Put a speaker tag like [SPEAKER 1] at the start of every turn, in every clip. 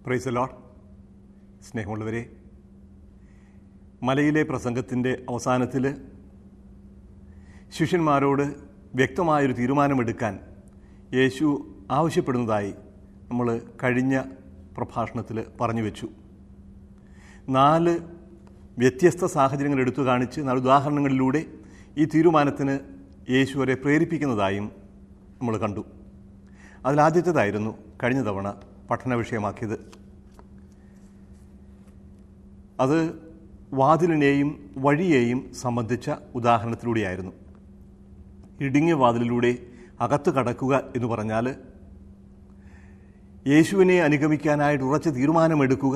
[SPEAKER 1] price load സ്നേഹമുള്ളവരെ മലയിലെ പ്രസംഗത്തിൻ്റെ അവസാനത്തിൽ ശിഷ്യന്മാരോട് വ്യക്തമായൊരു തീരുമാനമെടുക്കാൻ യേശു ആവശ്യപ്പെടുന്നതായി നമ്മൾ കഴിഞ്ഞ പ്രഭാഷണത്തിൽ പറഞ്ഞു വെച്ചു നാല് വ്യത്യസ്ത സാഹചര്യങ്ങൾ എടുത്തു കാണിച്ച് നാല് ഉദാഹരണങ്ങളിലൂടെ ഈ തീരുമാനത്തിന് യേശു അവരെ പ്രേരിപ്പിക്കുന്നതായും നമ്മൾ കണ്ടു അതിലാദ്യത്തേതായിരുന്നു കഴിഞ്ഞ തവണ പഠന വിഷയമാക്കിയത് അത് വാതിലിനെയും വഴിയെയും സംബന്ധിച്ച ഉദാഹരണത്തിലൂടെയായിരുന്നു ഇടുങ്ങിയ വാതിലിലൂടെ അകത്ത് കടക്കുക എന്ന് പറഞ്ഞാൽ യേശുവിനെ അനുഗമിക്കാനായിട്ട് ഉറച്ച തീരുമാനമെടുക്കുക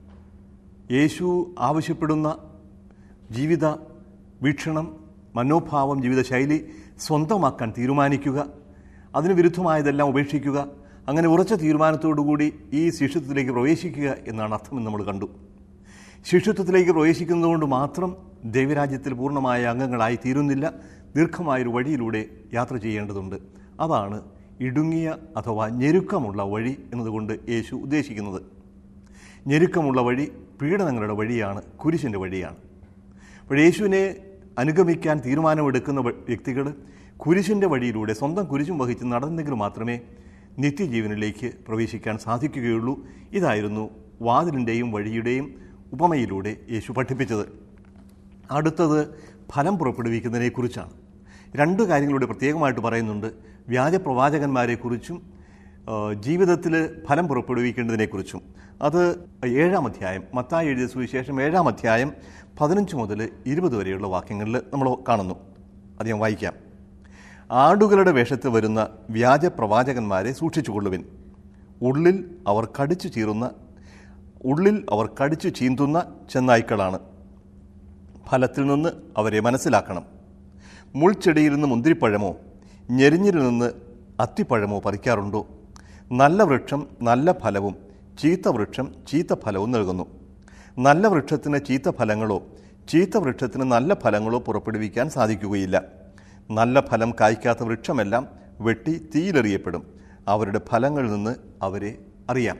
[SPEAKER 1] യേശു ആവശ്യപ്പെടുന്ന ജീവിത വീക്ഷണം മനോഭാവം ജീവിതശൈലി സ്വന്തമാക്കാൻ തീരുമാനിക്കുക അതിന് വിരുദ്ധമായതെല്ലാം ഉപേക്ഷിക്കുക അങ്ങനെ ഉറച്ച തീരുമാനത്തോടുകൂടി ഈ ശിഷ്യത്വത്തിലേക്ക് പ്രവേശിക്കുക എന്നാണ് അർത്ഥമെന്ന് നമ്മൾ കണ്ടു ശിഷ്യത്വത്തിലേക്ക് പ്രവേശിക്കുന്നതുകൊണ്ട് മാത്രം ദൈവരാജ്യത്തിൽ പൂർണ്ണമായ അംഗങ്ങളായി തീരുന്നില്ല ദീർഘമായൊരു വഴിയിലൂടെ യാത്ര ചെയ്യേണ്ടതുണ്ട് അതാണ് ഇടുങ്ങിയ അഥവാ ഞെരുക്കമുള്ള വഴി എന്നതുകൊണ്ട് യേശു ഉദ്ദേശിക്കുന്നത് ഞെരുക്കമുള്ള വഴി പീഡനങ്ങളുടെ വഴിയാണ് കുരിശിൻ്റെ വഴിയാണ് അപ്പോൾ യേശുവിനെ അനുഗമിക്കാൻ തീരുമാനമെടുക്കുന്ന വ്യക്തികൾ കുരിശിൻ്റെ വഴിയിലൂടെ സ്വന്തം കുരിശും വഹിച്ച് നടന്നെങ്കിൽ മാത്രമേ നിത്യജീവനിലേക്ക് പ്രവേശിക്കാൻ സാധിക്കുകയുള്ളൂ ഇതായിരുന്നു വാതിലിൻ്റെയും വഴിയുടെയും ഉപമയിലൂടെ യേശു പഠിപ്പിച്ചത് അടുത്തത് ഫലം പുറപ്പെടുവിക്കുന്നതിനെക്കുറിച്ചാണ് രണ്ട് കാര്യങ്ങളൂടെ പ്രത്യേകമായിട്ട് പറയുന്നുണ്ട് വ്യാജ പ്രവാചകന്മാരെക്കുറിച്ചും ജീവിതത്തിൽ ഫലം പുറപ്പെടുവിക്കേണ്ടതിനെക്കുറിച്ചും അത് ഏഴാം അധ്യായം മത്തായി എഴുതിയ സുവിശേഷം ഏഴാം അധ്യായം പതിനഞ്ച് മുതൽ ഇരുപത് വരെയുള്ള വാക്യങ്ങളിൽ നമ്മൾ കാണുന്നു അത് ഞാൻ വായിക്കാം ആടുകളുടെ വേഷത്തിൽ വരുന്ന വ്യാജ പ്രവാചകന്മാരെ സൂക്ഷിച്ചുകൊള്ളുവിൻ ഉള്ളിൽ അവർ കടിച്ചു ചീറുന്ന ഉള്ളിൽ അവർ കടിച്ചു ചീന്തുന്ന ചെന്നായ്ക്കളാണ് ഫലത്തിൽ നിന്ന് അവരെ മനസ്സിലാക്കണം മുൾച്ചെടിയിൽ നിന്ന് മുന്തിരിപ്പഴമോ ഞെരിഞ്ഞിൽ നിന്ന് അത്തിപ്പഴമോ പറിക്കാറുണ്ടോ നല്ല വൃക്ഷം നല്ല ഫലവും ചീത്ത വൃക്ഷം ചീത്ത ഫലവും നൽകുന്നു നല്ല വൃക്ഷത്തിന് ചീത്ത ഫലങ്ങളോ ചീത്ത വൃക്ഷത്തിന് നല്ല ഫലങ്ങളോ പുറപ്പെടുവിക്കാൻ സാധിക്കുകയില്ല നല്ല ഫലം കായ്ക്കാത്ത വൃക്ഷമെല്ലാം വെട്ടി തീയിലെറിയപ്പെടും അവരുടെ ഫലങ്ങളിൽ നിന്ന് അവരെ അറിയാം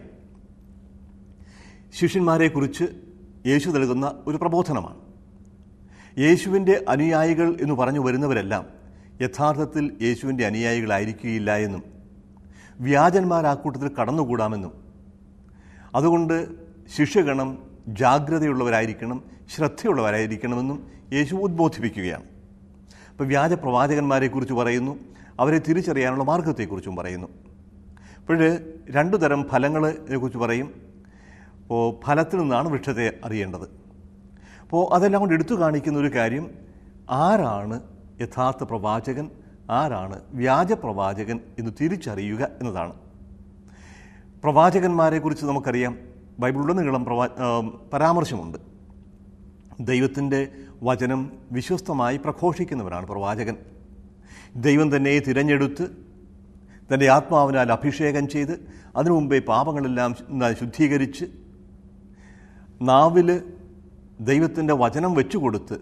[SPEAKER 1] ശിഷ്യന്മാരെക്കുറിച്ച് യേശു നൽകുന്ന ഒരു പ്രബോധനമാണ് യേശുവിൻ്റെ അനുയായികൾ എന്ന് പറഞ്ഞു വരുന്നവരെല്ലാം യഥാർത്ഥത്തിൽ യേശുവിൻ്റെ അനുയായികളായിരിക്കുകയില്ല എന്നും വ്യാജന്മാർ ആ കൂട്ടത്തിൽ കടന്നുകൂടാമെന്നും അതുകൊണ്ട് ശിഷ്യഗണം ജാഗ്രതയുള്ളവരായിരിക്കണം ശ്രദ്ധയുള്ളവരായിരിക്കണമെന്നും യേശു ഉദ്ബോധിപ്പിക്കുകയാണ് അപ്പോൾ വ്യാജ പ്രവാചകന്മാരെക്കുറിച്ച് പറയുന്നു അവരെ തിരിച്ചറിയാനുള്ള മാർഗത്തെക്കുറിച്ചും പറയുന്നു അപ്പോൾ രണ്ടു തരം ഫലങ്ങളെക്കുറിച്ച് പറയും അപ്പോൾ ഫലത്തിൽ നിന്നാണ് വൃക്ഷത്തെ അറിയേണ്ടത് അപ്പോൾ അതെല്ലാം കൊണ്ട് എടുത്തു കാണിക്കുന്ന ഒരു കാര്യം ആരാണ് യഥാർത്ഥ പ്രവാചകൻ ആരാണ് വ്യാജ പ്രവാചകൻ എന്ന് തിരിച്ചറിയുക എന്നതാണ് പ്രവാചകന്മാരെക്കുറിച്ച് നമുക്കറിയാം ബൈബിളിലുടനീളം പ്രവാ പരാമർശമുണ്ട് ദൈവത്തിൻ്റെ വചനം വിശ്വസ്തമായി പ്രഘോഷിക്കുന്നവരാണ് പ്രവാചകൻ ദൈവം തന്നെ തിരഞ്ഞെടുത്ത് തൻ്റെ ആത്മാവിനാൽ അഭിഷേകം ചെയ്ത് അതിനു മുമ്പേ പാപങ്ങളെല്ലാം ശുദ്ധീകരിച്ച് നാവിൽ ദൈവത്തിൻ്റെ വചനം വെച്ചുകൊടുത്ത്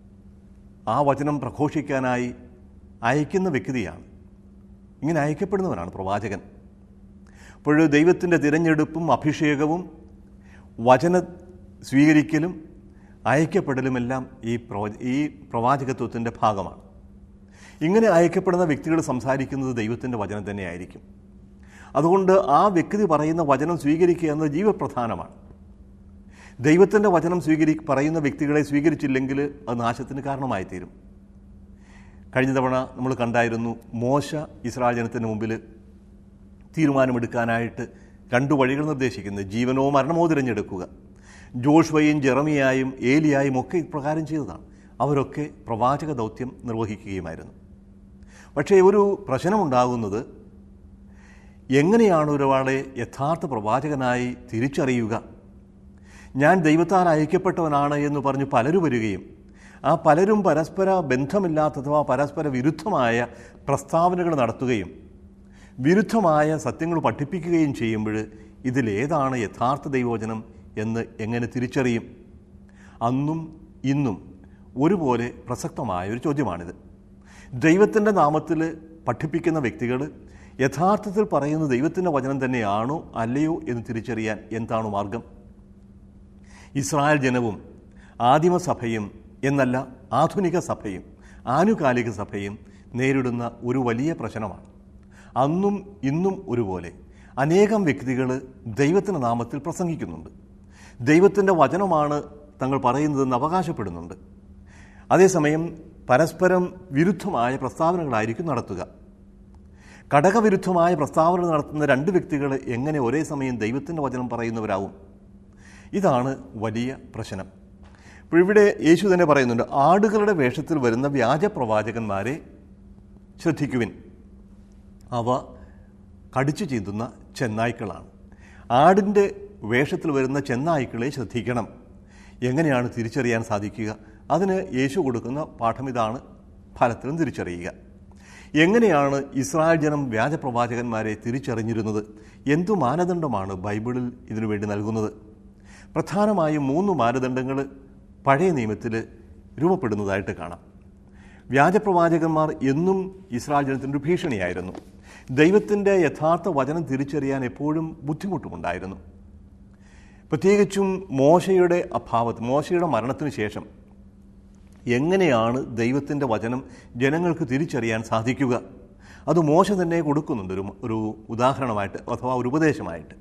[SPEAKER 1] ആ വചനം പ്രഘോഷിക്കാനായി അയക്കുന്ന വ്യക്തിയാണ് ഇങ്ങനെ അയക്കപ്പെടുന്നവരാണ് പ്രവാചകൻ അപ്പോൾ ദൈവത്തിൻ്റെ തിരഞ്ഞെടുപ്പും അഭിഷേകവും വചന സ്വീകരിക്കലും അയക്കപ്പെടലുമെല്ലാം ഈ പ്രവ ഈ പ്രവാചകത്വത്തിൻ്റെ ഭാഗമാണ് ഇങ്ങനെ അയക്കപ്പെടുന്ന വ്യക്തികൾ സംസാരിക്കുന്നത് ദൈവത്തിൻ്റെ വചനം തന്നെയായിരിക്കും അതുകൊണ്ട് ആ വ്യക്തി പറയുന്ന വചനം സ്വീകരിക്കുക എന്നത് ജീവപ്രധാനമാണ് ദൈവത്തിൻ്റെ വചനം സ്വീകരി പറയുന്ന വ്യക്തികളെ സ്വീകരിച്ചില്ലെങ്കിൽ അത് നാശത്തിന് കാരണമായി തീരും കഴിഞ്ഞ തവണ നമ്മൾ കണ്ടായിരുന്നു മോശ ഇസ്രായേൽ ജനത്തിന് മുമ്പിൽ തീരുമാനമെടുക്കാനായിട്ട് രണ്ട് വഴികൾ നിർദ്ദേശിക്കുന്നത് ജീവനോ മരണമോ തിരഞ്ഞെടുക്കുക ജോഷ്വയും ജെറമിയായും ഏലിയായും ഒക്കെ ഇപ്രകാരം ചെയ്തതാണ് അവരൊക്കെ പ്രവാചക ദൗത്യം നിർവഹിക്കുകയുമായിരുന്നു പക്ഷേ ഒരു പ്രശ്നമുണ്ടാകുന്നത് എങ്ങനെയാണ് ഒരാളെ യഥാർത്ഥ പ്രവാചകനായി തിരിച്ചറിയുക ഞാൻ ദൈവത്താൽ അയക്കപ്പെട്ടവനാണ് എന്ന് പറഞ്ഞ് പലരും വരികയും ആ പലരും പരസ്പര ബന്ധമില്ലാത്ത അഥവാ പരസ്പര വിരുദ്ധമായ പ്രസ്താവനകൾ നടത്തുകയും വിരുദ്ധമായ സത്യങ്ങൾ പഠിപ്പിക്കുകയും ചെയ്യുമ്പോൾ ഇതിലേതാണ് യഥാർത്ഥ ദൈവവചനം എന്ന് എങ്ങനെ തിരിച്ചറിയും അന്നും ഇന്നും ഒരുപോലെ പ്രസക്തമായ ഒരു ചോദ്യമാണിത് ദൈവത്തിൻ്റെ നാമത്തിൽ പഠിപ്പിക്കുന്ന വ്യക്തികൾ യഥാർത്ഥത്തിൽ പറയുന്നത് ദൈവത്തിൻ്റെ വചനം തന്നെയാണോ അല്ലയോ എന്ന് തിരിച്ചറിയാൻ എന്താണ് മാർഗം ഇസ്രായേൽ ജനവും ആദിമസഭയും എന്നല്ല ആധുനിക സഭയും ആനുകാലിക സഭയും നേരിടുന്ന ഒരു വലിയ പ്രശ്നമാണ് അന്നും ഇന്നും ഒരുപോലെ അനേകം വ്യക്തികൾ ദൈവത്തിൻ്റെ നാമത്തിൽ പ്രസംഗിക്കുന്നുണ്ട് ദൈവത്തിൻ്റെ വചനമാണ് തങ്ങൾ പറയുന്നതെന്ന് അവകാശപ്പെടുന്നുണ്ട് അതേസമയം പരസ്പരം വിരുദ്ധമായ പ്രസ്താവനകളായിരിക്കും നടത്തുക ഘടകവിരുദ്ധമായ പ്രസ്താവന നടത്തുന്ന രണ്ട് വ്യക്തികൾ എങ്ങനെ ഒരേ സമയം ദൈവത്തിൻ്റെ വചനം പറയുന്നവരാവും ഇതാണ് വലിയ പ്രശ്നം അപ്പോൾ ഇവിടെ യേശു തന്നെ പറയുന്നുണ്ട് ആടുകളുടെ വേഷത്തിൽ വരുന്ന വ്യാജ പ്രവാചകന്മാരെ ശ്രദ്ധിക്കുവിൻ അവ കടിച്ചു ചീന്തുന്ന ചെന്നായ്ക്കളാണ് ആടിൻ്റെ വേഷത്തിൽ വരുന്ന ചെന്നായ്ക്കളെ ശ്രദ്ധിക്കണം എങ്ങനെയാണ് തിരിച്ചറിയാൻ സാധിക്കുക അതിന് യേശു കൊടുക്കുന്ന പാഠം ഇതാണ് ഫലത്തിലും തിരിച്ചറിയുക എങ്ങനെയാണ് ഇസ്രായേൽ ജനം വ്യാജപ്രവാചകന്മാരെ തിരിച്ചറിഞ്ഞിരുന്നത് എന്തു മാനദണ്ഡമാണ് ബൈബിളിൽ ഇതിനു വേണ്ടി നൽകുന്നത് പ്രധാനമായും മൂന്ന് മാനദണ്ഡങ്ങൾ പഴയ നിയമത്തിൽ രൂപപ്പെടുന്നതായിട്ട് കാണാം വ്യാജപ്രവാചകന്മാർ എന്നും ഇസ്രായേൽ ജനത്തിൻ്റെ ഒരു ഭീഷണിയായിരുന്നു ദൈവത്തിൻ്റെ യഥാർത്ഥ വചനം തിരിച്ചറിയാൻ എപ്പോഴും ബുദ്ധിമുട്ടുമുണ്ടായിരുന്നു പ്രത്യേകിച്ചും മോശയുടെ അഭാവത്ത് മോശയുടെ മരണത്തിന് ശേഷം എങ്ങനെയാണ് ദൈവത്തിൻ്റെ വചനം ജനങ്ങൾക്ക് തിരിച്ചറിയാൻ സാധിക്കുക അത് മോശ തന്നെ കൊടുക്കുന്നുണ്ട് ഒരു ഒരു ഉദാഹരണമായിട്ട് അഥവാ ഒരു ഉപദേശമായിട്ട്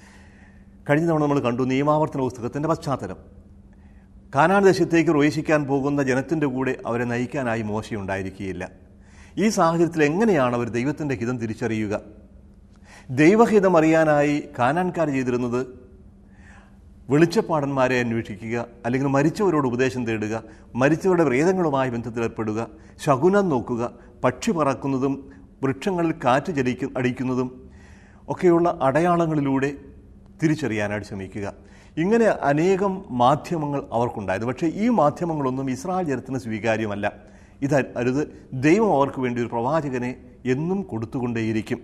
[SPEAKER 1] കഴിഞ്ഞ തവണ നമ്മൾ കണ്ടു നിയമാവർത്തന പുസ്തകത്തിൻ്റെ പശ്ചാത്തലം കാനാൻ ദേശത്തേക്ക് പ്രവേശിക്കാൻ പോകുന്ന ജനത്തിൻ്റെ കൂടെ അവരെ നയിക്കാനായി മോശയുണ്ടായിരിക്കുകയില്ല ഈ സാഹചര്യത്തിൽ എങ്ങനെയാണ് അവർ ദൈവത്തിൻ്റെ ഹിതം തിരിച്ചറിയുക ദൈവഹിതം അറിയാനായി കാനാൻകാർ ചെയ്തിരുന്നത് വെളിച്ചപ്പാടന്മാരെ അന്വേഷിക്കുക അല്ലെങ്കിൽ മരിച്ചവരോട് ഉപദേശം തേടുക മരിച്ചവരുടെ പ്രേതങ്ങളുമായി ബന്ധത്തിലേർപ്പെടുക ശകുനം നോക്കുക പക്ഷി പറക്കുന്നതും വൃക്ഷങ്ങളിൽ കാറ്റ് ജലിക്ക അടിക്കുന്നതും ഒക്കെയുള്ള അടയാളങ്ങളിലൂടെ തിരിച്ചറിയാനായിട്ട് ശ്രമിക്കുക ഇങ്ങനെ അനേകം മാധ്യമങ്ങൾ അവർക്കുണ്ടായിരുന്നു പക്ഷേ ഈ മാധ്യമങ്ങളൊന്നും ഇസ്രായേൽ ജനത്തിന് സ്വീകാര്യമല്ല ഇത് അരുത് ദൈവം അവർക്ക് വേണ്ടി ഒരു പ്രവാചകനെ എന്നും കൊടുത്തുകൊണ്ടേയിരിക്കും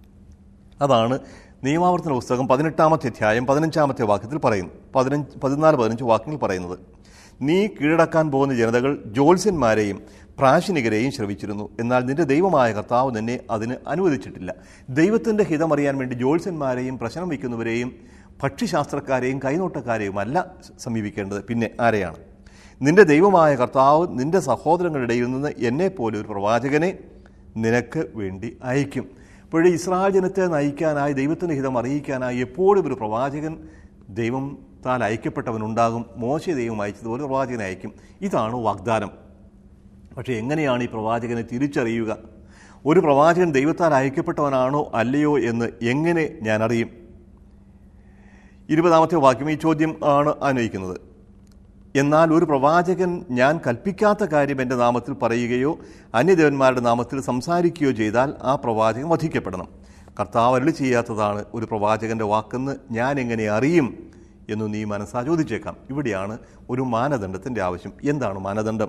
[SPEAKER 1] അതാണ് നിയമാവർത്തന പുസ്തകം പതിനെട്ടാമത്തെ അധ്യായം പതിനഞ്ചാമത്തെ വാക്യത്തിൽ പറയുന്നു പതിനഞ്ച് പതിനാല് പതിനഞ്ച് വാക്യങ്ങൾ പറയുന്നത് നീ കീഴടക്കാൻ പോകുന്ന ജനതകൾ ജ്യോത്സ്യന്മാരെയും പ്രാശനികരെയും ശ്രവിച്ചിരുന്നു എന്നാൽ നിന്റെ ദൈവമായ കർത്താവ് നിന്നെ അതിന് അനുവദിച്ചിട്ടില്ല ദൈവത്തിൻ്റെ ഹിതമറിയാൻ വേണ്ടി ജ്യോത്സ്യന്മാരെയും പ്രശ്നം വയ്ക്കുന്നവരെയും ഭക്ഷ്യശാസ്ത്രക്കാരെയും കൈനോട്ടക്കാരെയും അല്ല സമീപിക്കേണ്ടത് പിന്നെ ആരെയാണ് നിന്റെ ദൈവമായ കർത്താവ് നിന്റെ സഹോദരങ്ങളുടെ ഇടയിൽ നിന്ന് എന്നെപ്പോലെ ഒരു പ്രവാചകനെ നിനക്ക് വേണ്ടി അയക്കും അപ്പോഴേ ഇസ്രായേൽ ജനത്തെ നയിക്കാനായി ദൈവത്തിൻ്റെ ഹിതം അറിയിക്കാനായി എപ്പോഴും ഒരു പ്രവാചകൻ ദൈവം താൻ അയക്കപ്പെട്ടവനുണ്ടാകും മോശ ദൈവം അയച്ചതുപോലെ പ്രവാചകനെ അയക്കും ഇതാണ് വാഗ്ദാനം പക്ഷേ എങ്ങനെയാണ് ഈ പ്രവാചകനെ തിരിച്ചറിയുക ഒരു പ്രവാചകൻ ദൈവത്താൽ അയക്കപ്പെട്ടവനാണോ അല്ലയോ എന്ന് എങ്ങനെ ഞാൻ അറിയും ഇരുപതാമത്തെ വാക്യം ഈ ചോദ്യം ആണ് അന്വയിക്കുന്നത് എന്നാൽ ഒരു പ്രവാചകൻ ഞാൻ കൽപ്പിക്കാത്ത കാര്യം എൻ്റെ നാമത്തിൽ പറയുകയോ അന്യദേവന്മാരുടെ നാമത്തിൽ സംസാരിക്കുകയോ ചെയ്താൽ ആ പ്രവാചകൻ വധിക്കപ്പെടണം കർത്താവ് അരുളി ചെയ്യാത്തതാണ് ഒരു പ്രവാചകൻ്റെ വാക്കെന്ന് ഞാൻ എങ്ങനെ അറിയും എന്ന് നീ മനസ്സാ ചോദിച്ചേക്കാം ഇവിടെയാണ് ഒരു മാനദണ്ഡത്തിൻ്റെ ആവശ്യം എന്താണ് മാനദണ്ഡം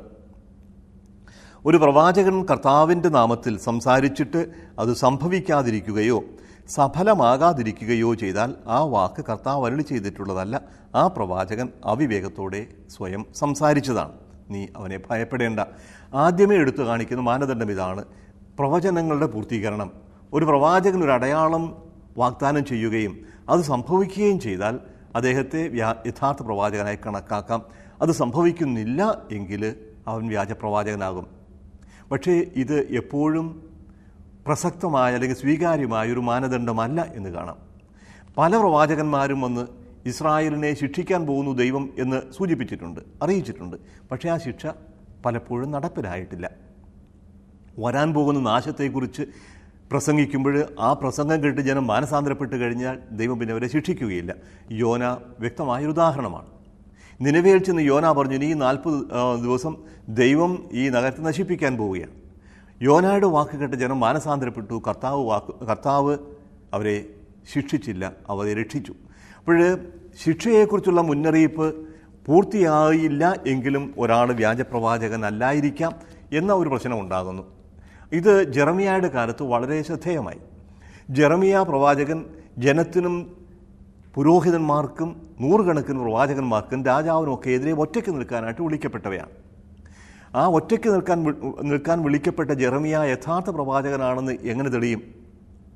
[SPEAKER 1] ഒരു പ്രവാചകൻ കർത്താവിൻ്റെ നാമത്തിൽ സംസാരിച്ചിട്ട് അത് സംഭവിക്കാതിരിക്കുകയോ സഫലമാകാതിരിക്കുകയോ ചെയ്താൽ ആ വാക്ക് കർത്താവ് അരുളി ചെയ്തിട്ടുള്ളതല്ല ആ പ്രവാചകൻ അവിവേകത്തോടെ സ്വയം സംസാരിച്ചതാണ് നീ അവനെ ഭയപ്പെടേണ്ട ആദ്യമേ എടുത്തു കാണിക്കുന്ന മാനദണ്ഡം ഇതാണ് പ്രവചനങ്ങളുടെ പൂർത്തീകരണം ഒരു പ്രവാചകൻ ഒരു അടയാളം വാഗ്ദാനം ചെയ്യുകയും അത് സംഭവിക്കുകയും ചെയ്താൽ അദ്ദേഹത്തെ വ്യാ- യഥാർത്ഥ പ്രവാചകനായി കണക്കാക്കാം അത് സംഭവിക്കുന്നില്ല എങ്കിൽ അവൻ വ്യാജപ്രവാചകനാകും പക്ഷേ ഇത് എപ്പോഴും പ്രസക്തമായ അല്ലെങ്കിൽ സ്വീകാര്യമായ ഒരു മാനദണ്ഡമല്ല എന്ന് കാണാം പല പ്രവാചകന്മാരും വന്ന് ഇസ്രായേലിനെ ശിക്ഷിക്കാൻ പോകുന്നു ദൈവം എന്ന് സൂചിപ്പിച്ചിട്ടുണ്ട് അറിയിച്ചിട്ടുണ്ട് പക്ഷേ ആ ശിക്ഷ പലപ്പോഴും നടപ്പിലായിട്ടില്ല വരാൻ പോകുന്ന നാശത്തെക്കുറിച്ച് പ്രസംഗിക്കുമ്പോൾ ആ പ്രസംഗം കേട്ട് ജനം മാനസാന്തരപ്പെട്ട് കഴിഞ്ഞാൽ ദൈവം പിന്നെ അവരെ ശിക്ഷിക്കുകയില്ല യോന വ്യക്തമായൊരു ഉദാഹരണമാണ് നിലവേൽ ചെന്ന് യോന പറഞ്ഞു ഇനി ഈ നാൽപ്പത് ദിവസം ദൈവം ഈ നഗരത്തെ നശിപ്പിക്കാൻ പോവുകയാണ് യോനയുടെ വാക്ക് കേട്ട് ജനം മാനസാന്തരപ്പെട്ടു കർത്താവ് വാക്ക് കർത്താവ് അവരെ ശിക്ഷിച്ചില്ല അവരെ രക്ഷിച്ചു അപ്പോൾ ശിക്ഷയെക്കുറിച്ചുള്ള മുന്നറിയിപ്പ് പൂർത്തിയായില്ല എങ്കിലും ഒരാൾ വ്യാജപ്രവാചകനല്ലായിരിക്കാം എന്ന ഒരു പ്രശ്നം ഉണ്ടാകുന്നു ഇത് ജെറമിയയുടെ കാലത്ത് വളരെ ശ്രദ്ധേയമായി ജെറമിയ പ്രവാചകൻ ജനത്തിനും പുരോഹിതന്മാർക്കും നൂറുകണക്കിന് പ്രവാചകന്മാർക്കും രാജാവിനുമൊക്കെ എതിരെ ഒറ്റയ്ക്ക് നിൽക്കാനായിട്ട് വിളിക്കപ്പെട്ടവയാണ് ആ ഒറ്റയ്ക്ക് നിൽക്കാൻ വി- നിൽക്കാൻ വിളിക്കപ്പെട്ട ജെറമിയ യഥാർത്ഥ പ്രവാചകനാണെന്ന് എങ്ങനെ തെളിയും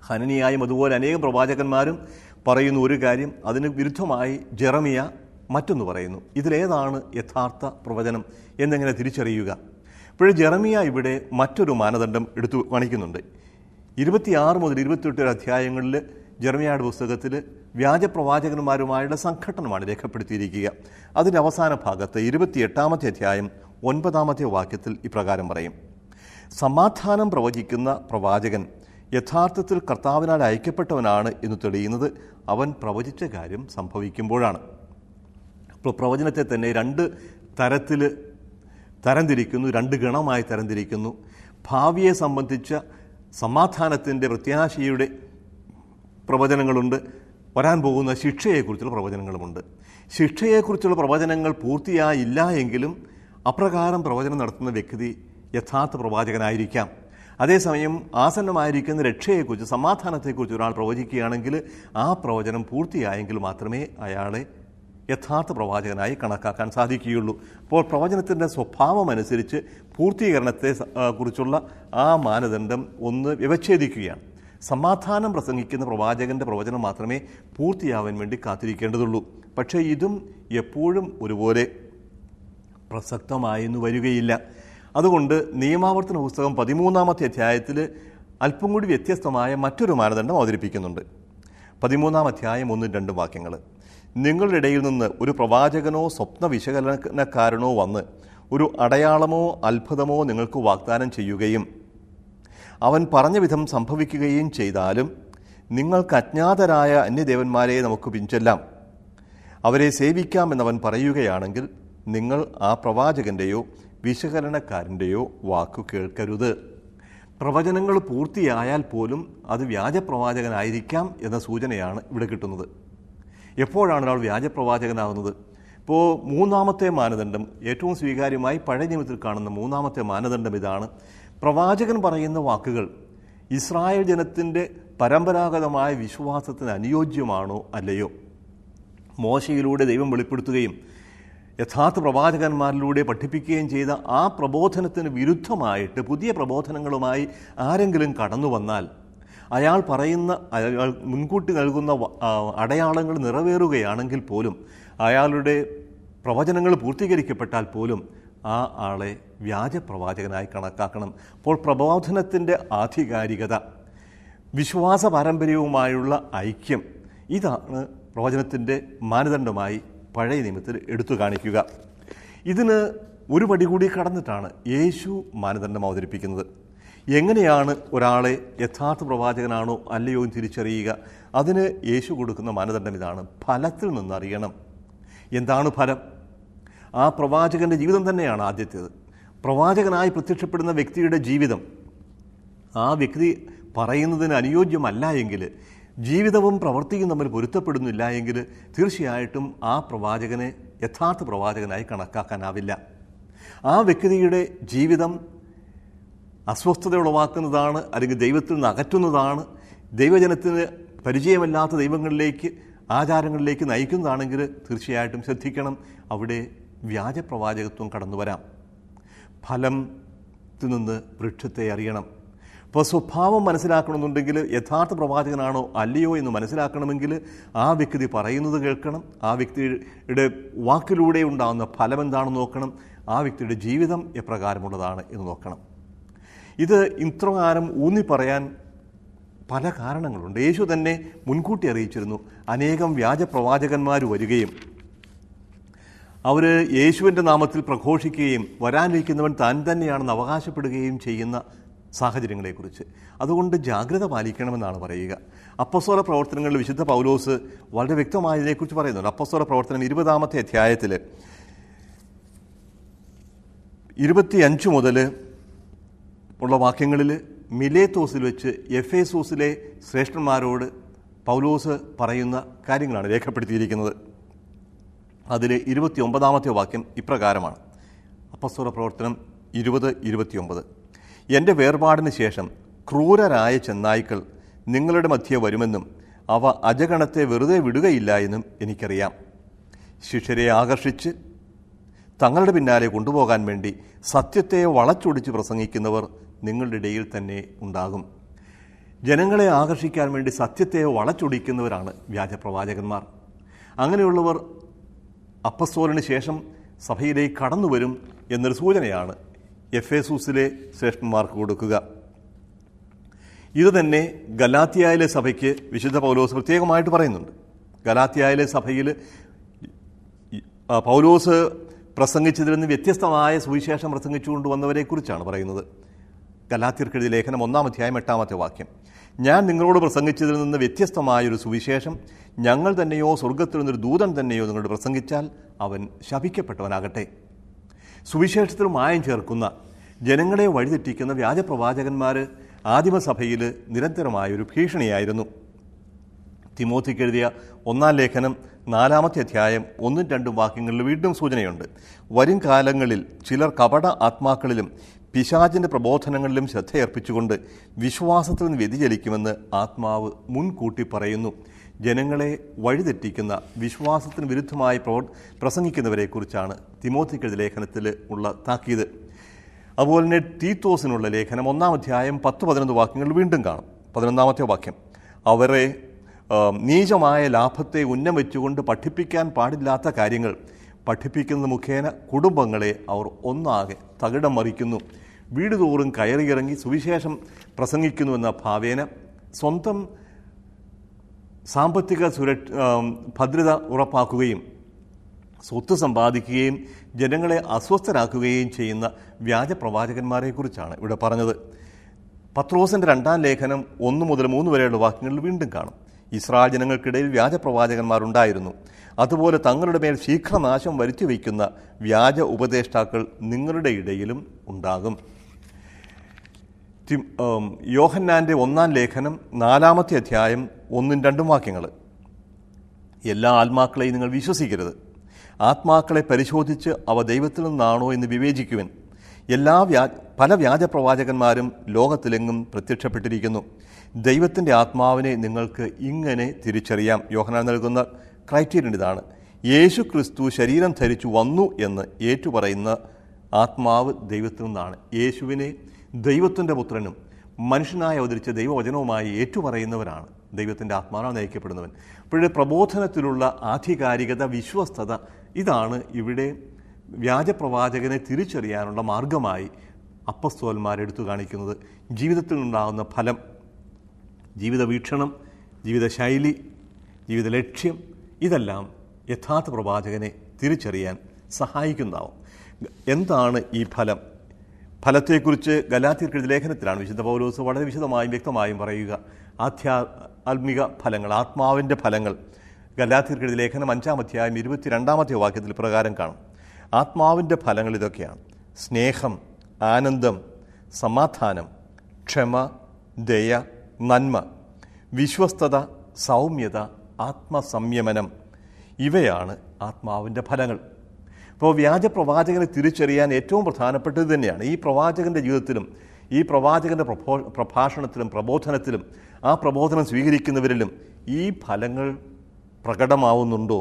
[SPEAKER 1] ഹനനിയായും അതുപോലെ അനേകം പ്രവാചകന്മാരും പറയുന്ന ഒരു കാര്യം അതിന് വിരുദ്ധമായി ജെറമിയ മറ്റൊന്ന് പറയുന്നു ഇതിലേതാണ് യഥാർത്ഥ പ്രവചനം എന്നെങ്ങനെ തിരിച്ചറിയുക ഇപ്പോൾ ജെറമിയ ഇവിടെ മറ്റൊരു മാനദണ്ഡം എടുത്തു കാണിക്കുന്നുണ്ട് ഇരുപത്തിയാറ് മുതൽ ഇരുപത്തിയെട്ട് അധ്യായങ്ങളിൽ ജെറമിയയുടെ പുസ്തകത്തിൽ വ്യാജപ്രവാചകന്മാരുമായുള്ള സംഘട്ടനമാണ് രേഖപ്പെടുത്തിയിരിക്കുക അതിൻ്റെ അവസാന ഭാഗത്ത് ഇരുപത്തിയെട്ടാമത്തെ അധ്യായം ഒൻപതാമത്തെ വാക്യത്തിൽ ഇപ്രകാരം പറയും സമാധാനം പ്രവചിക്കുന്ന പ്രവാചകൻ യഥാർത്ഥത്തിൽ കർത്താവിനാൽ അയക്കപ്പെട്ടവനാണ് എന്ന് തെളിയുന്നത് അവൻ പ്രവചിച്ച കാര്യം സംഭവിക്കുമ്പോഴാണ് അപ്പോൾ പ്രവചനത്തെ തന്നെ രണ്ട് തരത്തിൽ തരംതിരിക്കുന്നു രണ്ട് ഗണമായി തരംതിരിക്കുന്നു ഭാവിയെ സംബന്ധിച്ച സമാധാനത്തിൻ്റെ പ്രത്യാശയുടെ പ്രവചനങ്ങളുണ്ട് വരാൻ പോകുന്ന ശിക്ഷയെക്കുറിച്ചുള്ള പ്രവചനങ്ങളുമുണ്ട് ശിക്ഷയെക്കുറിച്ചുള്ള പ്രവചനങ്ങൾ പൂർത്തിയായില്ല എങ്കിലും അപ്രകാരം പ്രവചനം നടത്തുന്ന വ്യക്തി യഥാർത്ഥ പ്രവാചകനായിരിക്കാം അതേസമയം ആസന്നമായിരിക്കുന്ന രക്ഷയെക്കുറിച്ച് സമാധാനത്തെക്കുറിച്ച് ഒരാൾ പ്രവചിക്കുകയാണെങ്കിൽ ആ പ്രവചനം പൂർത്തിയായെങ്കിൽ മാത്രമേ അയാളെ യഥാർത്ഥ പ്രവാചകനായി കണക്കാക്കാൻ സാധിക്കുകയുള്ളൂ അപ്പോൾ പ്രവചനത്തിൻ്റെ സ്വഭാവം അനുസരിച്ച് പൂർത്തീകരണത്തെ സ- ആ, കുറിച്ചുള്ള ആ മാനദണ്ഡം ഒന്ന് വ്യവച്ഛേദിക്കുകയാണ് സമാധാനം പ്രസംഗിക്കുന്ന പ്രവാചകന്റെ പ്രവചനം മാത്രമേ പൂർത്തിയാവാൻ വേണ്ടി കാത്തിരിക്കേണ്ടതുള്ളൂ പക്ഷേ ഇതും എപ്പോഴും ഒരുപോലെ പ്രസക്തമായെന്ന് വരികയില്ല അതുകൊണ്ട് നിയമാവർത്തന പുസ്തകം പതിമൂന്നാമത്തെ അധ്യായത്തിൽ അല്പം കൂടി വ്യത്യസ്തമായ മറ്റൊരു മാനദണ്ഡം അവതരിപ്പിക്കുന്നുണ്ട് പതിമൂന്നാം അധ്യായം ഒന്നും രണ്ടും വാക്യങ്ങൾ നിങ്ങളുടെ ഇടയിൽ നിന്ന് ഒരു പ്രവാചകനോ സ്വപ്ന വിശകലനക്കാരനോ വന്ന് ഒരു അടയാളമോ അത്ഭുതമോ നിങ്ങൾക്ക് വാഗ്ദാനം ചെയ്യുകയും അവൻ പറഞ്ഞ വിധം സംഭവിക്കുകയും ചെയ്താലും നിങ്ങൾക്ക് അജ്ഞാതരായ അന്യദേവന്മാരെ നമുക്ക് പിഞ്ചെല്ലാം അവരെ സേവിക്കാമെന്നവൻ പറയുകയാണെങ്കിൽ നിങ്ങൾ ആ പ്രവാചകന്റെയോ വിശകലനക്കാരൻ്റെയോ വാക്കു കേൾക്കരുത് പ്രവചനങ്ങൾ പൂർത്തിയായാൽ പോലും അത് വ്യാജപ്രവാചകനായിരിക്കാം എന്ന സൂചനയാണ് ഇവിടെ കിട്ടുന്നത് എപ്പോഴാണ് ഒരാൾ വ്യാജപ്രവാചകനാകുന്നത് ഇപ്പോൾ മൂന്നാമത്തെ മാനദണ്ഡം ഏറ്റവും സ്വീകാര്യമായി പഴയ നിയമത്തിൽ കാണുന്ന മൂന്നാമത്തെ മാനദണ്ഡം ഇതാണ് പ്രവാചകൻ പറയുന്ന വാക്കുകൾ ഇസ്രായേൽ ജനത്തിൻ്റെ പരമ്പരാഗതമായ വിശ്വാസത്തിന് അനുയോജ്യമാണോ അല്ലയോ മോശയിലൂടെ ദൈവം വെളിപ്പെടുത്തുകയും യഥാർത്ഥ പ്രവാചകന്മാരിലൂടെ പഠിപ്പിക്കുകയും ചെയ്ത ആ പ്രബോധനത്തിന് വിരുദ്ധമായിട്ട് പുതിയ പ്രബോധനങ്ങളുമായി ആരെങ്കിലും കടന്നു വന്നാൽ അയാൾ പറയുന്ന അയാൾ മുൻകൂട്ടി നൽകുന്ന വ- ആ, അടയാളങ്ങൾ നിറവേറുകയാണെങ്കിൽ പോലും അയാളുടെ പ്രവചനങ്ങൾ പൂർത്തീകരിക്കപ്പെട്ടാൽ പോലും ആ ആളെ വ്യാജപ്രവാചകനായി കണക്കാക്കണം അപ്പോൾ പ്രബോധനത്തിൻ്റെ ആധികാരികത വിശ്വാസ പാരമ്പര്യവുമായുള്ള ഐക്യം ഇതാണ് പ്രവചനത്തിൻ്റെ മാനദണ്ഡമായി പഴയ നിയമത്തിൽ എടുത്തു കാണിക്കുക ഇതിന് ഒരു പടി കൂടി കടന്നിട്ടാണ് യേശു മാനദണ്ഡം അവതരിപ്പിക്കുന്നത് എങ്ങനെയാണ് ഒരാളെ യഥാർത്ഥ പ്രവാചകനാണോ അല്ലയോ എന്ന് തിരിച്ചറിയുക അതിന് യേശു കൊടുക്കുന്ന മാനദണ്ഡം ഇതാണ് ഫലത്തിൽ നിന്നറിയണം എന്താണ് ഫലം ആ പ്രവാചകന്റെ ജീവിതം തന്നെയാണ് ആദ്യത്തേത് പ്രവാചകനായി പ്രത്യക്ഷപ്പെടുന്ന വ്യക്തിയുടെ ജീവിതം ആ വ്യക്തി പറയുന്നതിന് അനുയോജ്യമല്ല എങ്കിൽ ജീവിതവും പ്രവൃത്തിയും തമ്മിൽ പൊരുത്തപ്പെടുന്നില്ല എങ്കിൽ തീർച്ചയായിട്ടും ആ പ്രവാചകനെ യഥാർത്ഥ പ്രവാചകനായി കണക്കാക്കാനാവില്ല ആ വ്യക്തിയുടെ ജീവിതം അസ്വസ്ഥത ഉളവാക്കുന്നതാണ് അല്ലെങ്കിൽ ദൈവത്തിൽ നിന്ന് അകറ്റുന്നതാണ് ദൈവജനത്തിന് പരിചയമല്ലാത്ത ദൈവങ്ങളിലേക്ക് ആചാരങ്ങളിലേക്ക് നയിക്കുന്നതാണെങ്കിൽ തീർച്ചയായിട്ടും ശ്രദ്ധിക്കണം അവിടെ വ്യാജപ്രവാചകത്വം കടന്നു വരാം ഫലത്തിൽ നിന്ന് വൃക്ഷത്തെ അറിയണം ഇപ്പോൾ സ്വഭാവം മനസ്സിലാക്കണമെന്നുണ്ടെങ്കിൽ യഥാർത്ഥ പ്രവാചകനാണോ അല്ലയോ എന്ന് മനസ്സിലാക്കണമെങ്കിൽ ആ വ്യക്തി പറയുന്നത് കേൾക്കണം ആ വ്യക്തിയുടെ വാക്കിലൂടെ ഉണ്ടാകുന്ന ഫലം എന്താണെന്ന് നോക്കണം ആ വ്യക്തിയുടെ ജീവിതം എപ്രകാരമുള്ളതാണ് എന്ന് നോക്കണം ഇത് ഇത്രകാലം ഊന്നി പറയാൻ പല കാരണങ്ങളുണ്ട് യേശു തന്നെ മുൻകൂട്ടി അറിയിച്ചിരുന്നു അനേകം വ്യാജപ്രവാചകന്മാർ വരികയും അവർ യേശുവിൻ്റെ നാമത്തിൽ പ്രഘോഷിക്കുകയും വരാനിരിക്കുന്നവൻ താൻ തന്നെയാണെന്ന് അവകാശപ്പെടുകയും ചെയ്യുന്ന സാഹചര്യങ്ങളെക്കുറിച്ച് അതുകൊണ്ട് ജാഗ്രത പാലിക്കണമെന്നാണ് പറയുക അപ്പസ്വല പ്രവർത്തനങ്ങളിൽ വിശുദ്ധ പൗലോസ് വളരെ വ്യക്തമായി ഇതിനെക്കുറിച്ച് പറയുന്നുണ്ട് അപ്പസ്വല പ്രവർത്തനം ഇരുപതാമത്തെ അധ്യായത്തിൽ ഇരുപത്തിയഞ്ച് മുതൽ ഉള്ള വാക്യങ്ങളിൽ മിലേത്തോസിൽ വെച്ച് എഫേസോസിലെ ശ്രേഷ്ഠന്മാരോട് പൗലോസ് പറയുന്ന കാര്യങ്ങളാണ് രേഖപ്പെടുത്തിയിരിക്കുന്നത് അതിൽ ഇരുപത്തി ഒമ്പതാമത്തെ വാക്യം ഇപ്രകാരമാണ് അപ്പസ്വര പ്രവർത്തനം ഇരുപത് ഇരുപത്തിയൊമ്പത് എൻ്റെ വേർപാടിന് ശേഷം ക്രൂരരായ ചെന്നായ്ക്കൾ നിങ്ങളുടെ മധ്യ വരുമെന്നും അവ അജഗണത്തെ വെറുതെ വിടുകയില്ല എന്നും എനിക്കറിയാം ശിഷ്യരെ ആകർഷിച്ച് തങ്ങളുടെ പിന്നാലെ കൊണ്ടുപോകാൻ വേണ്ടി സത്യത്തെ വളച്ചൊടിച്ച് പ്രസംഗിക്കുന്നവർ നിങ്ങളുടെ ഇടയിൽ തന്നെ ഉണ്ടാകും ജനങ്ങളെ ആകർഷിക്കാൻ വേണ്ടി സത്യത്തെ വളച്ചൊടിക്കുന്നവരാണ് വ്യാജപ്രവാചകന്മാർ അങ്ങനെയുള്ളവർ അപ്പസ്തോലിന് ശേഷം സഭയിലേക്ക് കടന്നു വരും എന്നൊരു സൂചനയാണ് എഫ് എസൂസിലെ ശ്രേഷ്ഠന്മാർക്ക് കൊടുക്കുക ഇത് തന്നെ ഗലാത്തിയായിലെ സഭയ്ക്ക് വിശുദ്ധ പൗലോസ് പ്രത്യേകമായിട്ട് പറയുന്നുണ്ട് ഗലാത്തിയായിലെ സഭയിൽ ആ, പൗലോസ് പ്രസംഗിച്ചതിൽ നിന്ന് വ്യത്യസ്തമായ സുവിശേഷം പ്രസംഗിച്ചുകൊണ്ട് വന്നവരെക്കുറിച്ചാണ് പറയുന്നത് ഗലാത്തിയർക്കെഴുതിയ ലേഖനം ഒന്നാം അധ്യായം എട്ടാമത്തെ വാക്യം ഞാൻ നിങ്ങളോട് പ്രസംഗിച്ചതിൽ നിന്ന് വ്യത്യസ്തമായൊരു സുവിശേഷം ഞങ്ങൾ തന്നെയോ സ്വർഗത്തിൽ നിന്നൊരു ദൂതൻ തന്നെയോ നിങ്ങളോട് പ്രസംഗിച്ചാൽ അവൻ ശപിക്കപ്പെട്ടവനാകട്ടെ സുവിശേഷത്തിൽ മായം ചേർക്കുന്ന ജനങ്ങളെ വഴിതെറ്റിക്കുന്ന വ്യാജപ്രവാചകന്മാർ ആദിമസഭയിൽ നിരന്തരമായൊരു ഭീഷണിയായിരുന്നു തിമോത്തിക്ക് എഴുതിയ ഒന്നാം ലേഖനം നാലാമത്തെ അധ്യായം ഒന്നും രണ്ടും വാക്യങ്ങളിൽ വീണ്ടും സൂചനയുണ്ട് വരും കാലങ്ങളിൽ ചിലർ കപട ആത്മാക്കളിലും പിശാചിൻ്റെ പ്രബോധനങ്ങളിലും ശ്രദ്ധയർപ്പിച്ചുകൊണ്ട് വിശ്വാസത്തിൽ നിന്ന് വ്യതിചലിക്കുമെന്ന് ആത്മാവ് മുൻകൂട്ടി പറയുന്നു ജനങ്ങളെ വഴിതെറ്റിക്കുന്ന വിശ്വാസത്തിന് വിരുദ്ധമായി പ്രവ പ്രസംഗിക്കുന്നവരെക്കുറിച്ചാണ് തിമോത്തിക്കെഴുതിയ ലേഖനത്തിൽ ഉള്ള താക്കീത് അതുപോലെ തന്നെ തീത്തോസിനുള്ള ലേഖനം ഒന്നാം അധ്യായം പത്ത് പതിനൊന്ന് വാക്യങ്ങൾ വീണ്ടും കാണും പതിനൊന്നാമത്തെ വാക്യം അവരെ ആ, നീചമായ ലാഭത്തെ ഉന്നം വെച്ചുകൊണ്ട് പഠിപ്പിക്കാൻ പാടില്ലാത്ത കാര്യങ്ങൾ പഠിപ്പിക്കുന്ന മുഖേന കുടുംബങ്ങളെ അവർ ഒന്നാകെ തകിടം മറിക്കുന്നു വീട് തോറും കയറിയിറങ്ങി സുവിശേഷം പ്രസംഗിക്കുന്നുവെന്ന ഭാവേന സ്വന്തം സാമ്പത്തിക സുരക്ഷ ആം, ഭദ്രത ഉറപ്പാക്കുകയും സ്വത്ത് സമ്പാദിക്കുകയും ജനങ്ങളെ അസ്വസ്ഥരാക്കുകയും ചെയ്യുന്ന വ്യാജ പ്രവാചകന്മാരെക്കുറിച്ചാണ് ഇവിടെ പറഞ്ഞത് പത്രോസിന്റെ രണ്ടാം ലേഖനം ഒന്ന് മുതൽ മൂന്ന് വരെയുള്ള വാക്യങ്ങളിൽ വീണ്ടും കാണും ഇസ്രായേൽ ജനങ്ങൾക്കിടയിൽ വ്യാജ പ്രവാചകന്മാരുണ്ടായിരുന്നു അതുപോലെ തങ്ങളുടെ മേൽ ശീഘ്രനാശം വരുത്തി വയ്ക്കുന്ന വ്യാജ ഉപദേഷ്ടാക്കൾ നിങ്ങളുടെ ഇടയിലും ഉണ്ടാകും തി- ആം, യോഹന്നാന്റെ ഒന്നാം ലേഖനം നാലാമത്തെ അധ്യായം ഒന്നും രണ്ടും വാക്യങ്ങൾ എല്ലാ ആത്മാക്കളെയും നിങ്ങൾ വിശ്വസിക്കരുത് ആത്മാക്കളെ പരിശോധിച്ച് അവ ദൈവത്തിൽ നിന്നാണോ എന്ന് വിവേചിക്കുവൻ എല്ലാ വ്യാ പല വ്യാജപ്രവാചകന്മാരും ലോകത്തിലെങ്ങും പ്രത്യക്ഷപ്പെട്ടിരിക്കുന്നു ദൈവത്തിൻ്റെ ആത്മാവിനെ നിങ്ങൾക്ക് ഇങ്ങനെ തിരിച്ചറിയാം യോഹനാൻ നൽകുന്ന ക്രൈറ്റീരിയൻ ഇതാണ് യേശു ക്രിസ്തു ശരീരം ധരിച്ചു വന്നു എന്ന് ഏറ്റുപറയുന്ന ആത്മാവ് ദൈവത്തിൽ നിന്നാണ് യേശുവിനെ ദൈവത്തിൻ്റെ പുത്രനും മനുഷ്യനായി അവതരിച്ച ദൈവവചനവുമായി ഏറ്റുപറയുന്നവരാണ് ദൈവത്തിൻ്റെ ആത്മാവാണ് നയിക്കപ്പെടുന്നവൻ ഇപ്പോഴേ പ്രബോധനത്തിലുള്ള ആധികാരികത വിശ്വസ്തത ഇതാണ് ഇവിടെ വ്യാജപ്രവാചകനെ തിരിച്ചറിയാനുള്ള മാർഗമായി അപ്പസ്തോന്മാരെടുത്തു കാണിക്കുന്നത് ജീവിതത്തിൽ നിന്നുണ്ടാകുന്ന ഫലം ജീവിത വീക്ഷണം ജീവിതശൈലി ജീവിത ലക്ഷ്യം ഇതെല്ലാം യഥാർത്ഥ പ്രവാചകനെ തിരിച്ചറിയാൻ സഹായിക്കുന്നതാവും എന്താണ് ഈ ഫലം ഫലത്തെക്കുറിച്ച് ഗലാത്തിയർക്കെഴുതിയ ലേഖനത്തിലാണ് വിശുദ്ധ പൗലോസ് വളരെ വിശദമായും വ്യക്തമായും പറയുക ആധ്യാ ആത്മിക ഫലങ്ങൾ ആത്മാവിൻ്റെ ഫലങ്ങൾ ഗലാത്തിയർക്കെഴുതിയ ലേഖനം അഞ്ചാം അധ്യായം ഇരുപത്തിരണ്ടാമത്തെ വാക്യത്തിൽ പ്രകാരം കാണും ആത്മാവിൻ്റെ ഫലങ്ങൾ ഇതൊക്കെയാണ് സ്നേഹം ആനന്ദം സമാധാനം ക്ഷമ ദയ നന്മ വിശ്വസ്തത സൗമ്യത ആത്മസംയമനം ഇവയാണ് ആത്മാവിൻ്റെ ഫലങ്ങൾ അപ്പോൾ വ്യാജപ്രവാചകനെ തിരിച്ചറിയാൻ ഏറ്റവും പ്രധാനപ്പെട്ടത് തന്നെയാണ് ഈ പ്രവാചകന്റെ ജീവിതത്തിലും ഈ പ്രവാചകന്റെ പ്രഭോ പ്രഭാഷണത്തിലും പ്രബോധനത്തിലും ആ പ്രബോധനം സ്വീകരിക്കുന്നവരിലും ഈ ഫലങ്ങൾ പ്രകടമാവുന്നുണ്ടോ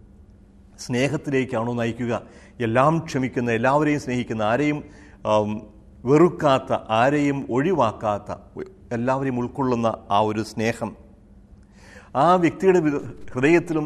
[SPEAKER 1] സ്നേഹത്തിലേക്കാണോ നയിക്കുക എല്ലാം ക്ഷമിക്കുന്ന എല്ലാവരെയും സ്നേഹിക്കുന്ന ആരെയും ആം, വെറുക്കാത്ത ആരെയും ഒഴിവാക്കാത്ത എല്ലാവരെയും ഉൾക്കൊള്ളുന്ന ആ ഒരു സ്നേഹം ആ വ്യക്തിയുടെ വിത- ഹൃദയത്തിലും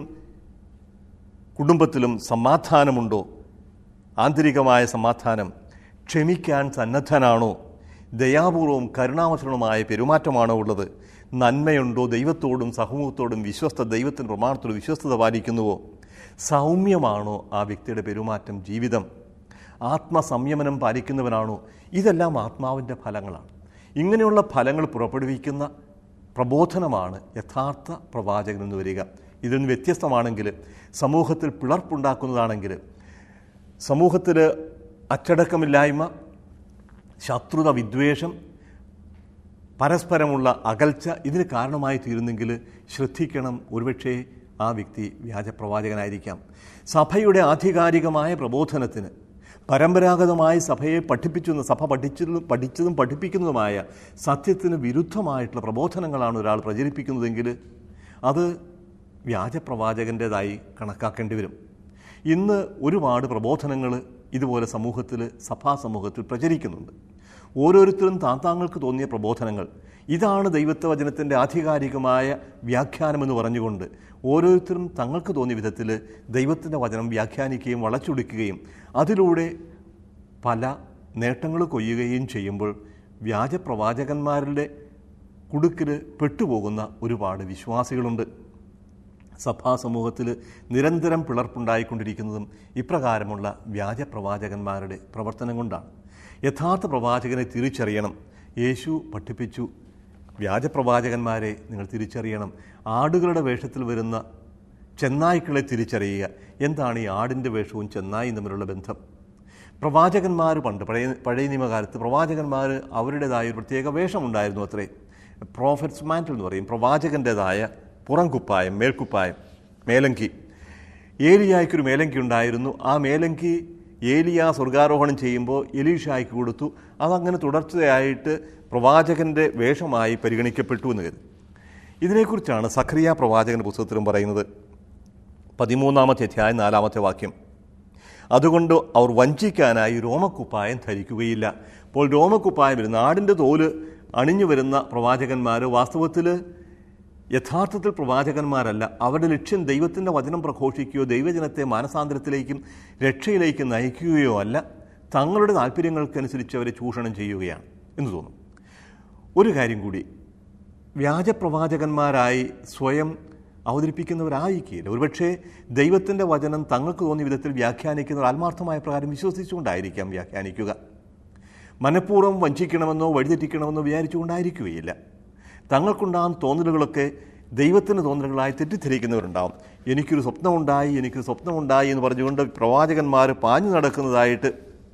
[SPEAKER 1] കുടുംബത്തിലും സമാധാനമുണ്ടോ ആന്തരികമായ സമാധാനം ക്ഷമിക്കാൻ സന്നദ്ധനാണോ ദയാപൂർവവും കരുണാവസരണമായ പെരുമാറ്റമാണോ ഉള്ളത് നന്മയുണ്ടോ ദൈവത്തോടും സമൂഹത്തോടും വിശ്വസ്ത ദൈവത്തിൻ്റെ പ്രമാണത്തോട് വിശ്വസ്തത പാലിക്കുന്നുവോ സൗമ്യമാണോ ആ വ്യക്തിയുടെ പെരുമാറ്റം ജീവിതം ആത്മസംയമനം പാലിക്കുന്നവനാണോ ഇതെല്ലാം ആത്മാവിൻ്റെ ഫലങ്ങളാണ് ഇങ്ങനെയുള്ള ഫലങ്ങൾ പുറപ്പെടുവിക്കുന്ന പ്രബോധനമാണ് യഥാർത്ഥ പ്രവാചകൻ എന്ന് വരിക ഇതിൽ നിന്ന് വ്യത്യസ്തമാണെങ്കിൽ സമൂഹത്തിൽ പിളർപ്പുണ്ടാക്കുന്നതാണെങ്കിൽ സമൂഹത്തിൽ അച്ചടക്കമില്ലായ്മ ശത്രുത വിദ്വേഷം പരസ്പരമുള്ള അകൽച്ച ഇതിന് കാരണമായി തീരുന്നെങ്കിൽ ശ്രദ്ധിക്കണം ഒരുപക്ഷേ ആ വ്യക്തി വ്യാജപ്രവാചകനായിരിക്കാം സഭയുടെ ആധികാരികമായ പ്രബോധനത്തിന് പരമ്പരാഗതമായി സഭയെ പഠിപ്പിച്ചെന്ന് സഭ പഠിച്ചതും പഠിച്ചതും പഠിപ്പിക്കുന്നതുമായ സത്യത്തിന് വിരുദ്ധമായിട്ടുള്ള പ്രബോധനങ്ങളാണ് ഒരാൾ പ്രചരിപ്പിക്കുന്നതെങ്കിൽ അത് വ്യാജപ്രവാചകൻ്റെതായി കണക്കാക്കേണ്ടി വരും ഇന്ന് ഒരുപാട് പ്രബോധനങ്ങൾ ഇതുപോലെ സമൂഹത്തിൽ സഭാ സമൂഹത്തിൽ പ്രചരിക്കുന്നുണ്ട് ഓരോരുത്തരും താന്താങ്ങൾക്ക് തോന്നിയ പ്രബോധനങ്ങൾ ഇതാണ് ദൈവത്വ വചനത്തിൻ്റെ ആധികാരികമായ വ്യാഖ്യാനമെന്ന് പറഞ്ഞുകൊണ്ട് ഓരോരുത്തരും തങ്ങൾക്ക് തോന്നിയ വിധത്തിൽ ദൈവത്തിൻ്റെ വചനം വ്യാഖ്യാനിക്കുകയും വളച്ചൊടിക്കുകയും അതിലൂടെ പല നേട്ടങ്ങൾ കൊയ്യുകയും ചെയ്യുമ്പോൾ വ്യാജ പ്രവാചകന്മാരുടെ കുടുക്കിൽ പെട്ടുപോകുന്ന ഒരുപാട് വിശ്വാസികളുണ്ട് സഭാ സമൂഹത്തിൽ നിരന്തരം പിളർപ്പുണ്ടായിക്കൊണ്ടിരിക്കുന്നതും ഇപ്രകാരമുള്ള വ്യാജ പ്രവാചകന്മാരുടെ പ്രവർത്തനം കൊണ്ടാണ് യഥാർത്ഥ പ്രവാചകനെ തിരിച്ചറിയണം യേശു പഠിപ്പിച്ചു വ്യാജ പ്രവാചകന്മാരെ നിങ്ങൾ തിരിച്ചറിയണം ആടുകളുടെ വേഷത്തിൽ വരുന്ന ചെന്നായ്ക്കളെ തിരിച്ചറിയുക എന്താണ് ഈ ആടിൻ്റെ വേഷവും ചെന്നായും തമ്മിലുള്ള ബന്ധം പ്രവാചകന്മാർ പണ്ട് പഴയ പഴയ നിയമകാലത്ത് പ്രവാചകന്മാർ അവരുടേതായ ഒരു പ്രത്യേക വേഷമുണ്ടായിരുന്നു അത്രേ പ്രോഫറ്റ്സ് മാൻറ്റിൽ എന്ന് പറയും പ്രവാചകൻ്റെതായ പുറംകുപ്പായം മേൽക്കുപ്പായം മേലങ്കി ഏലിയായ്ക്കൊരു മേലങ്കി ഉണ്ടായിരുന്നു ആ മേലങ്കി ഏലിയ സ്വർഗാരോഹണം ചെയ്യുമ്പോൾ എലീഷായ്ക്ക് കൊടുത്തു അതങ്ങനെ തുടർച്ചയായിട്ട് പ്രവാചകൻ്റെ വേഷമായി പരിഗണിക്കപ്പെട്ടു എന്ന് കരുതി ഇതിനെക്കുറിച്ചാണ് സഖറിയ പ്രവാചകൻ്റെ പുസ്തകത്തിലും പറയുന്നത് പതിമൂന്നാമത്തെ അധ്യായം നാലാമത്തെ വാക്യം അതുകൊണ്ട് അവർ വഞ്ചിക്കാനായി രോമക്കുപ്പായം ധരിക്കുകയില്ല അപ്പോൾ രോമക്കുപ്പായം വരുന്ന ആടിൻ്റെ തോല് അണിഞ്ഞു വരുന്ന പ്രവാചകന്മാർ വാസ്തവത്തിൽ യഥാർത്ഥത്തിൽ പ്രവാചകന്മാരല്ല അവരുടെ ലക്ഷ്യം ദൈവത്തിൻ്റെ വചനം പ്രഘോഷിക്കുകയോ ദൈവജനത്തെ മാനസാന്തരത്തിലേക്കും രക്ഷയിലേക്കും നയിക്കുകയോ അല്ല തങ്ങളുടെ താല്പര്യങ്ങൾക്കനുസരിച്ച് അവരെ ചൂഷണം ചെയ്യുകയാണ് എന്ന് തോന്നും ഒരു കാര്യം കൂടി വ്യാജപ്രവാചകന്മാരായി സ്വയം അവതരിപ്പിക്കുന്നവരായിരിക്കില്ല ഒരുപക്ഷെ ദൈവത്തിൻ്റെ വചനം തങ്ങൾക്ക് തോന്നിയ വിധത്തിൽ വ്യാഖ്യാനിക്കുന്നവർ ആത്മാർത്ഥമായ പ്രകാരം വിശ്വസിച്ചുകൊണ്ടായിരിക്കാം വ്യാഖ്യാനിക്കുക മനഃപൂർവ്വം വഞ്ചിക്കണമെന്നോ വഴിതെറ്റിക്കണമെന്നോ വിചാരിച്ചുകൊണ്ടായിരിക്കുകയില്ല തങ്ങൾക്കുണ്ടാകുന്ന തോന്നലുകളൊക്കെ ദൈവത്തിന് തോന്നലുകളായി തെറ്റിദ്ധരിക്കുന്നവരുണ്ടാവും എനിക്കൊരു സ്വപ്നമുണ്ടായി എനിക്കൊരു സ്വപ്നമുണ്ടായി എന്ന് പറഞ്ഞുകൊണ്ട് പ്രവാചകന്മാർ പാഞ്ഞു നടക്കുന്നതായിട്ട്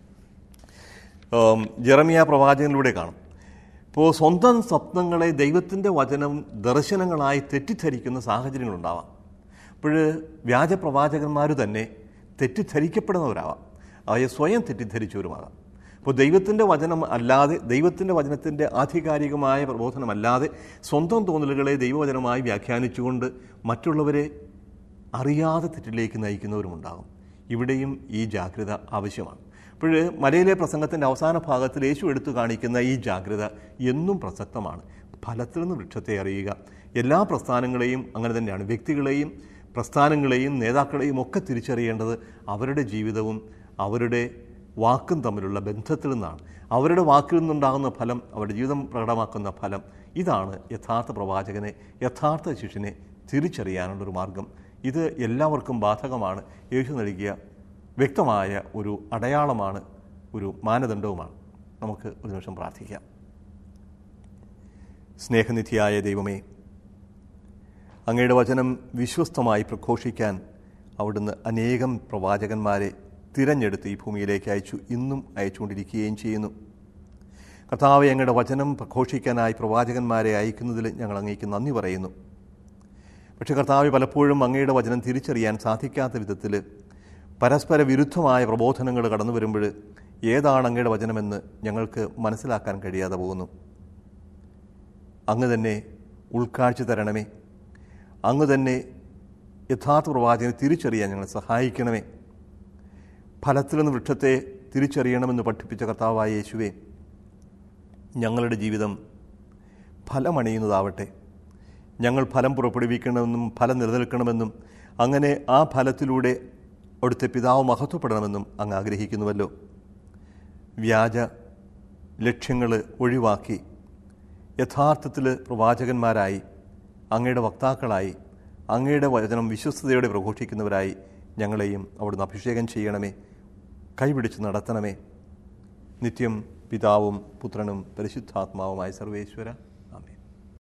[SPEAKER 1] ഉം, ജെറമിയ പ്രവാചകനിലൂടെ കാണും ഇപ്പോൾ സ്വന്തം സ്വപ്നങ്ങളെ ദൈവത്തിൻ്റെ വചനം ദർശനങ്ങളായി തെറ്റിദ്ധരിക്കുന്ന സാഹചര്യങ്ങളുണ്ടാവാം അപ്പോൾ വ്യാജ പ്രവാചകന്മാർ തന്നെ തെറ്റിദ്ധരിക്കപ്പെടുന്നവരാവാം അവയെ സ്വയം തെറ്റിദ്ധരിച്ചവരുമാകാം അപ്പോൾ ദൈവത്തിൻ്റെ വചനം അല്ലാതെ ദൈവത്തിൻ്റെ വചനത്തിൻ്റെ ആധികാരികമായ പ്രബോധനമല്ലാതെ സ്വന്തം തോന്നലുകളെ ദൈവവചനമായി വ്യാഖ്യാനിച്ചുകൊണ്ട് മറ്റുള്ളവരെ അറിയാതെ തെറ്റിലേക്ക് നയിക്കുന്നവരുമുണ്ടാകും ഇവിടെയും ഈ ജാഗ്രത ആവശ്യമാണ് അപ്പോൾ മലയിലെ പ്രസംഗത്തിൻ്റെ അവസാന ഭാഗത്തിൽ യേശു എടുത്തു കാണിക്കുന്ന ഈ ജാഗ്രത എന്നും പ്രസക്തമാണ് ഫലത്തിൽ നിന്ന് വൃക്ഷത്തെ അറിയുക എല്ലാ പ്രസ്ഥാനങ്ങളെയും അങ്ങനെ തന്നെയാണ് വ്യക്തികളെയും പ്രസ്ഥാനങ്ങളെയും നേതാക്കളെയും ഒക്കെ തിരിച്ചറിയേണ്ടത് അവരുടെ ജീവിതവും അവരുടെ വാക്കും തമ്മിലുള്ള ബന്ധത്തിൽ നിന്നാണ് അവരുടെ വാക്കിൽ നിന്നുണ്ടാകുന്ന ഫലം അവരുടെ ജീവിതം പ്രകടമാക്കുന്ന ഫലം ഇതാണ് യഥാർത്ഥ പ്രവാചകനെ യഥാർത്ഥ ശിഷ്യനെ തിരിച്ചറിയാനുള്ളൊരു മാർഗം ഇത് എല്ലാവർക്കും ബാധകമാണ് യേശു നൽകിയ വ്യക്തമായ ഒരു അടയാളമാണ് ഒരു മാനദണ്ഡവുമാണ് നമുക്ക് ഒരു നിമിഷം പ്രാർത്ഥിക്കാം സ്നേഹനിധിയായ ദൈവമേ അങ്ങയുടെ വചനം വിശ്വസ്തമായി പ്രഘോഷിക്കാൻ അവിടുന്ന് അനേകം പ്രവാചകന്മാരെ തിരഞ്ഞെടുത്ത് ഈ ഭൂമിയിലേക്ക് അയച്ചു ഇന്നും അയച്ചുകൊണ്ടിരിക്കുകയും ചെയ്യുന്നു കർത്താവെ അങ്ങയുടെ വചനം പ്രഘോഷിക്കാനായി പ്രവാചകന്മാരെ അയക്കുന്നതിൽ ഞങ്ങൾ അങ്ങേക്ക് നന്ദി പറയുന്നു പക്ഷേ കർത്താവ് പലപ്പോഴും അങ്ങയുടെ വചനം തിരിച്ചറിയാൻ സാധിക്കാത്ത വിധത്തിൽ പരസ്പര വിരുദ്ധമായ പ്രബോധനങ്ങൾ കടന്നു വരുമ്പോൾ ഏതാണ് അങ്ങയുടെ വചനമെന്ന് ഞങ്ങൾക്ക് മനസ്സിലാക്കാൻ കഴിയാതെ പോകുന്നു അങ്ങ് തന്നെ ഉൾക്കാഴ്ച തരണമേ അങ്ങ് തന്നെ യഥാർത്ഥ പ്രവാചകനെ തിരിച്ചറിയാൻ ഞങ്ങളെ സഹായിക്കണമേ ഫലത്തിൽ നിന്ന് വൃക്ഷത്തെ തിരിച്ചറിയണമെന്ന് പഠിപ്പിച്ച കർത്താവായ യേശുവേ ഞങ്ങളുടെ ജീവിതം ഫലമണിയുന്നതാവട്ടെ ഞങ്ങൾ ഫലം പുറപ്പെടുവിക്കണമെന്നും ഫലം നിലനിൽക്കണമെന്നും അങ്ങനെ ആ ഫലത്തിലൂടെ അവിടുത്തെ പിതാവ് മഹത്വപ്പെടണമെന്നും അങ്ങ് ആഗ്രഹിക്കുന്നുവല്ലോ വ്യാജ ലക്ഷ്യങ്ങൾ ഒഴിവാക്കി യഥാർത്ഥത്തിൽ പ്രവാചകന്മാരായി അങ്ങയുടെ വക്താക്കളായി അങ്ങയുടെ വചനം വിശ്വസ്തയോടെ പ്രഘോഷിക്കുന്നവരായി ഞങ്ങളെയും അവിടുന്ന് അഭിഷേകം ചെയ്യണമേ കൈപിടിച്ച് നടത്തണമേ നിത്യം പിതാവും പുത്രനും പരിശുദ്ധാത്മാവുമായ സർവേശ്വര